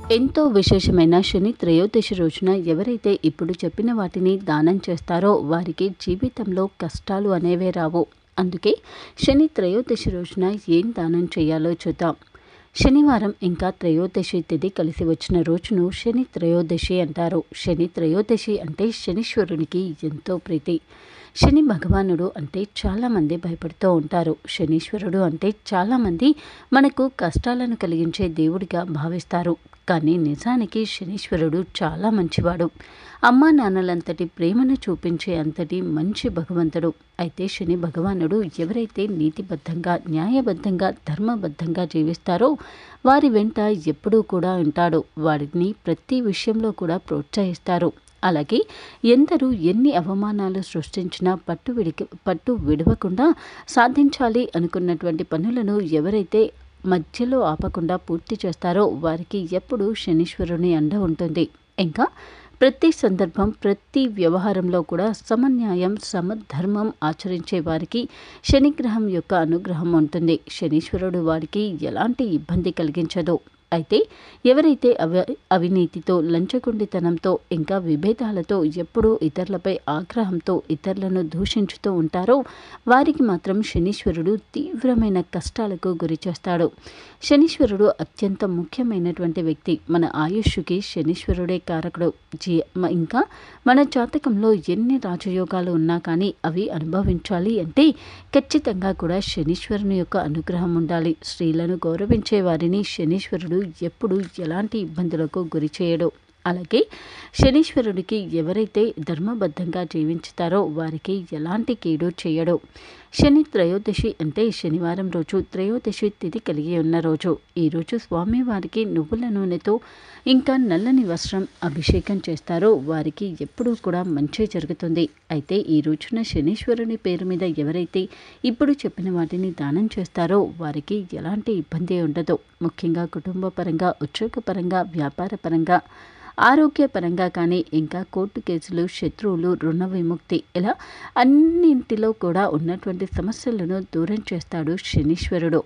ఎంతో విశేషమైన శని త్రయోదశి రోజున ఎవరైతే ఇప్పుడు చెప్పిన వాటిని దానం చేస్తారో వారికి జీవితంలో కష్టాలు అనేవే రావు అందుకే శని త్రయోదశి రోజున ఏం దానం చేయాలో చూద్దాం శనివారం ఇంకా త్రయోదశి తిథి కలిసి వచ్చిన రోజును శని త్రయోదశి అంటారు శని త్రయోదశి అంటే శనీశ్వరునికి ఎంతో ప్రీతి శని భగవానుడు అంటే చాలామంది భయపడుతూ ఉంటారు శనీశ్వరుడు అంటే చాలామంది మనకు కష్టాలను కలిగించే దేవుడిగా భావిస్తారు కానీ నిజానికి శనీశ్వరుడు చాలా మంచివాడు అమ్మా నాన్నలంతటి ప్రేమను చూపించే అంతటి మంచి భగవంతుడు అయితే శని భగవానుడు ఎవరైతే నీతిబద్ధంగా న్యాయబద్ధంగా ధర్మబద్ధంగా జీవిస్తారో వారి వెంట ఎప్పుడూ కూడా ఉంటాడు వారిని ప్రతి విషయంలో కూడా ప్రోత్సహిస్తారు అలాగే ఎందరూ ఎన్ని అవమానాలు సృష్టించినా పట్టు విడికి పట్టు విడవకుండా సాధించాలి అనుకున్నటువంటి పనులను ఎవరైతే మధ్యలో ఆపకుండా పూర్తి చేస్తారో వారికి ఎప్పుడు శనీశ్వరుని అండ ఉంటుంది ఇంకా ప్రతి సందర్భం ప్రతి వ్యవహారంలో కూడా సమన్యాయం సమధర్మం ఆచరించే వారికి శనిగ్రహం యొక్క అనుగ్రహం ఉంటుంది శనీశ్వరుడు వారికి ఎలాంటి ఇబ్బంది కలిగించదు అయితే ఎవరైతే అవ అవినీతితో లంచగొండితనంతో ఇంకా విభేదాలతో ఎప్పుడూ ఇతరులపై ఆగ్రహంతో ఇతరులను దూషించుతూ ఉంటారో వారికి మాత్రం శనీశ్వరుడు తీవ్రమైన కష్టాలకు గురి చేస్తాడు శనీశ్వరుడు అత్యంత ముఖ్యమైనటువంటి వ్యక్తి మన ఆయుష్కి శనీశ్వరుడే కారకుడు జీ ఇంకా మన జాతకంలో ఎన్ని రాజయోగాలు ఉన్నా కానీ అవి అనుభవించాలి అంటే ఖచ్చితంగా కూడా శనీశ్వరుని యొక్క అనుగ్రహం ఉండాలి స్త్రీలను గౌరవించే వారిని శనీశ్వరుడు ఎప్పుడు ఎలాంటి ఇబ్బందులకు గురి చేయడు అలాగే శనీశ్వరుడికి ఎవరైతే ధర్మబద్ధంగా జీవించుతారో వారికి ఎలాంటి కీడు చేయడు శని త్రయోదశి అంటే శనివారం రోజు త్రయోదశి తిథి కలిగి ఉన్న రోజు ఈరోజు స్వామివారికి నువ్వుల నూనెతో ఇంకా నల్లని వస్త్రం అభిషేకం చేస్తారో వారికి ఎప్పుడూ కూడా మంచి జరుగుతుంది అయితే ఈ రోజున శనీశ్వరుని పేరు మీద ఎవరైతే ఇప్పుడు చెప్పిన వాటిని దానం చేస్తారో వారికి ఎలాంటి ఇబ్బంది ఉండదు ముఖ్యంగా కుటుంబ పరంగా ఉద్యోగపరంగా వ్యాపార పరంగా ఆరోగ్యపరంగా కానీ ఇంకా కోర్టు కేసులు శత్రువులు రుణ విముక్తి ఇలా అన్నింటిలో కూడా ఉన్నటువంటి సమస్యలను దూరం చేస్తాడు శనీశ్వరుడు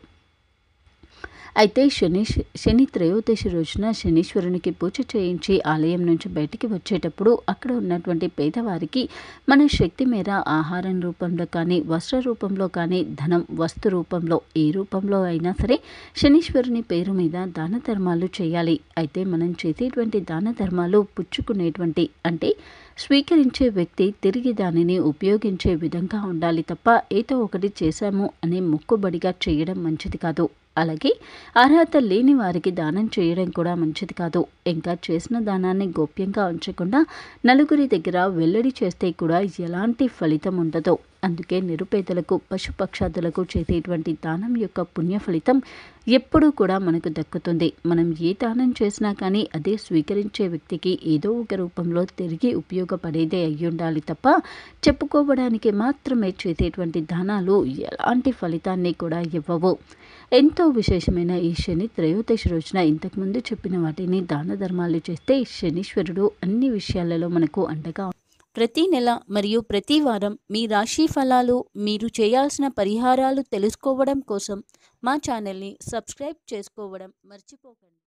అయితే శని శని త్రయోదశి రోజున శనీశ్వరునికి పూజ చేయించి ఆలయం నుంచి బయటికి వచ్చేటప్పుడు అక్కడ ఉన్నటువంటి పేదవారికి మన శక్తి మేర ఆహారం రూపంలో కానీ వస్త్ర రూపంలో కానీ ధనం వస్తు రూపంలో ఏ రూపంలో అయినా సరే శనీశ్వరుని పేరు మీద దాన ధర్మాలు చేయాలి అయితే మనం చేసేటువంటి దాన ధర్మాలు పుచ్చుకునేటువంటి అంటే స్వీకరించే వ్యక్తి తిరిగి దానిని ఉపయోగించే విధంగా ఉండాలి తప్ప ఏదో ఒకటి చేశాము అనే మొక్కుబడిగా చేయడం మంచిది కాదు అలాగే అర్హత లేని వారికి దానం చేయడం కూడా మంచిది కాదు ఇంకా చేసిన దానాన్ని గోప్యంగా ఉంచకుండా నలుగురి దగ్గర వెల్లడి చేస్తే కూడా ఎలాంటి ఫలితం ఉండదు అందుకే నిరుపేదలకు పశుపక్షాదులకు చేసేటువంటి దానం యొక్క పుణ్య ఫలితం ఎప్పుడూ కూడా మనకు దక్కుతుంది మనం ఏ దానం చేసినా కానీ అదే స్వీకరించే వ్యక్తికి ఏదో ఒక రూపంలో తిరిగి ఉపయోగపడేదే అయ్యి ఉండాలి తప్ప చెప్పుకోవడానికి మాత్రమే చేసేటువంటి దానాలు ఎలాంటి ఫలితాన్ని కూడా ఇవ్వవు ఎంతో విశేషమైన ఈ శని త్రయోదశి రోజున ఇంతకుముందు చెప్పిన వాటిని దాన ధర్మాలు చేస్తే శనీశ్వరుడు అన్ని విషయాలలో మనకు అండగా ప్రతి నెల మరియు ప్రతి వారం మీ రాశి ఫలాలు మీరు చేయాల్సిన పరిహారాలు తెలుసుకోవడం కోసం మా ఛానల్ని సబ్స్క్రైబ్ చేసుకోవడం మర్చిపోకండి